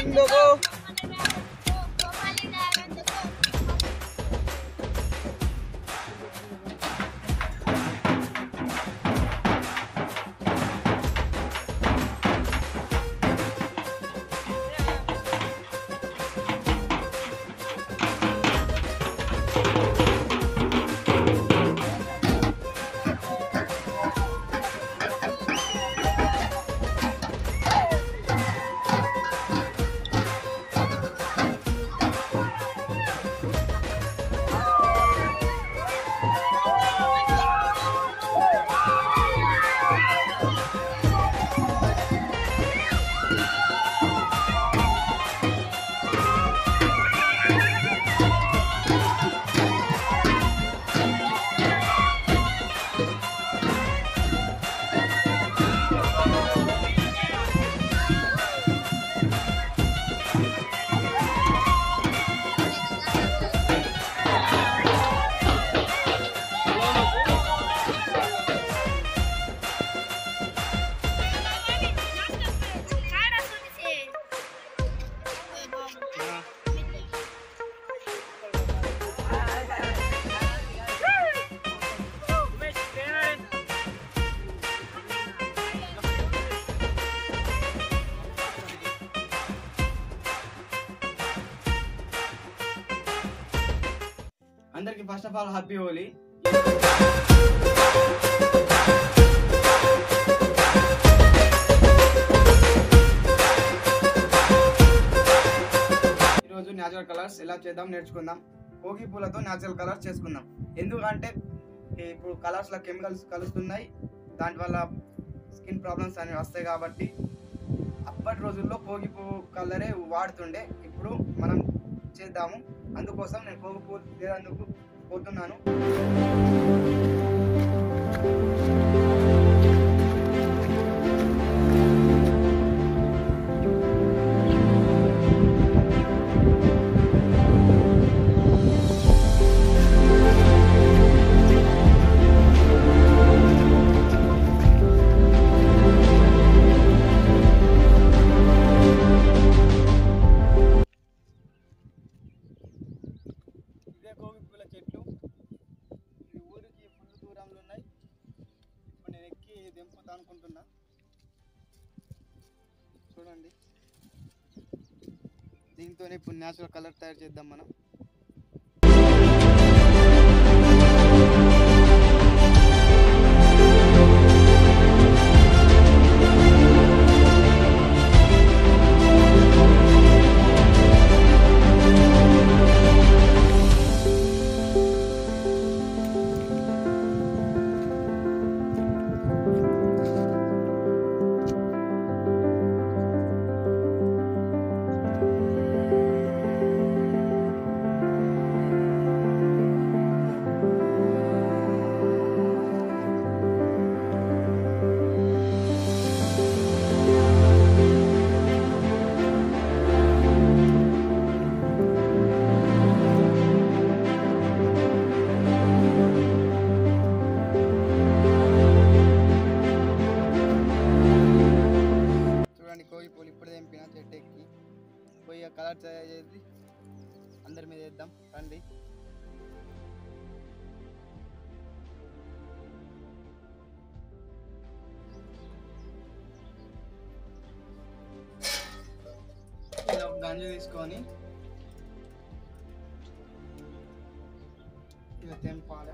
ఇందుకు అందరికి first of all happy Holi ఈరోజు న్యాచురల్ కలర్స్ ఎలా చేద్దాం నేర్చుకుందాం కోకి పూలతో న్యాచురల్ కలర్స్ చేసుకుందాం ఎందుకంటే ఇప్పుడు కలర్స్లో కెమికల్స్ కలుస్తున్నాయి దానివల్ల స్కిన్ ప్రాబ్లమ్స్ అనేవి వస్తాయి కాబట్టి అప్పటి రోజుల్లో కోగి పువ్వు కలరే వాడుతుండే ఇప్పుడు మనం చేద్దాము అందుకోసం నేను కోగి పువ్వు తీరేందుకు పోతున్నాను ఇదే గోగి పూల చెట్లు ఈ ఊరికి ఫుల్ దూరంలో ఉన్నాయి ఇప్పుడు నేను ఎక్కి దింపుతా అనుకుంటున్నా చూడండి దీంతోనే ఇప్పుడు న్యాచురల్ కలర్ తయారు చేద్దాం మనం చూడండి కోగి పూలు ఇప్పుడు తెంపిన చెట్టు ఎక్కి పోయి ఆ కలర్ తయారు చేసి అందరి మీద వేద్దాం రండి ఇలా ఒక గంజు తీసుకొని ఇలా తెంపాలి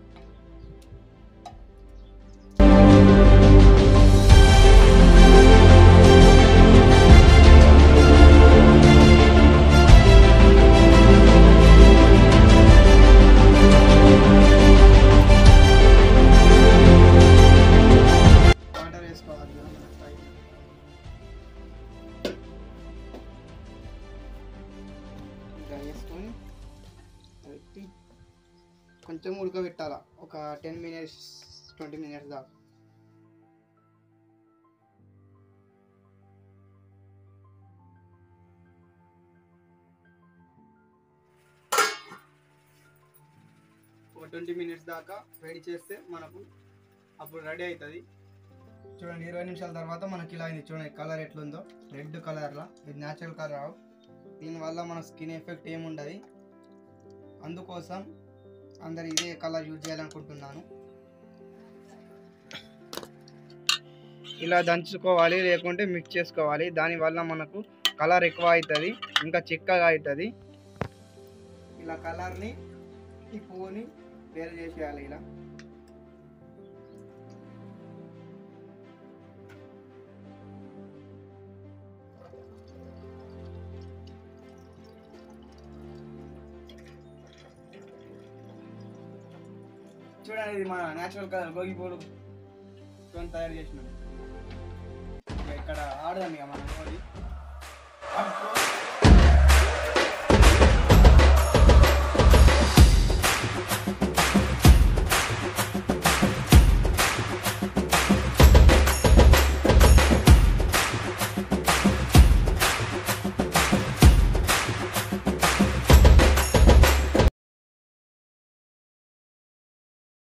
వాటర్ వేసుకోవాలి మనం పైకి. ఇలా వేసుకొని పెట్టి కొంచెం ఉడకబెట్టాల ఒక టెన్ మినిట్స్ ట్వంటీ మినిట్స్ దాకా ఒక ట్వంటీ మినిట్స్ దాకా వేడి చేస్తే మనకు అప్పుడు రెడీ అవుతుంది చూడండి ఇరవై నిమిషాల తర్వాత మనకి ఇలా అయింది చూడండి కలర్ ఎట్లుందో రెడ్ కలర్లో ఇది న్యాచురల్ కలర్ దీనివల్ల మన స్కిన్ ఎఫెక్ట్ ఏముండదు అందుకోసం అందరు ఇదే కలర్ యూజ్ చేయాలనుకుంటున్నాను ఇలా దంచుకోవాలి లేకుంటే మిక్స్ చేసుకోవాలి దానివల్ల మనకు కలర్ ఎక్కువ అవుతుంది ఇంకా చిక్కగా అవుతుంది ఇలా కలర్ని ఈ పువ్వుని వేరు చేసేయాలి ఇలా చూడండి ఇది మన న్యాచురల్ కలర్ గోగి పూలు చూడండి తయారు చేసినాం ఇక ఇక్కడ ఆడదాం ఇక మనం ఓడి.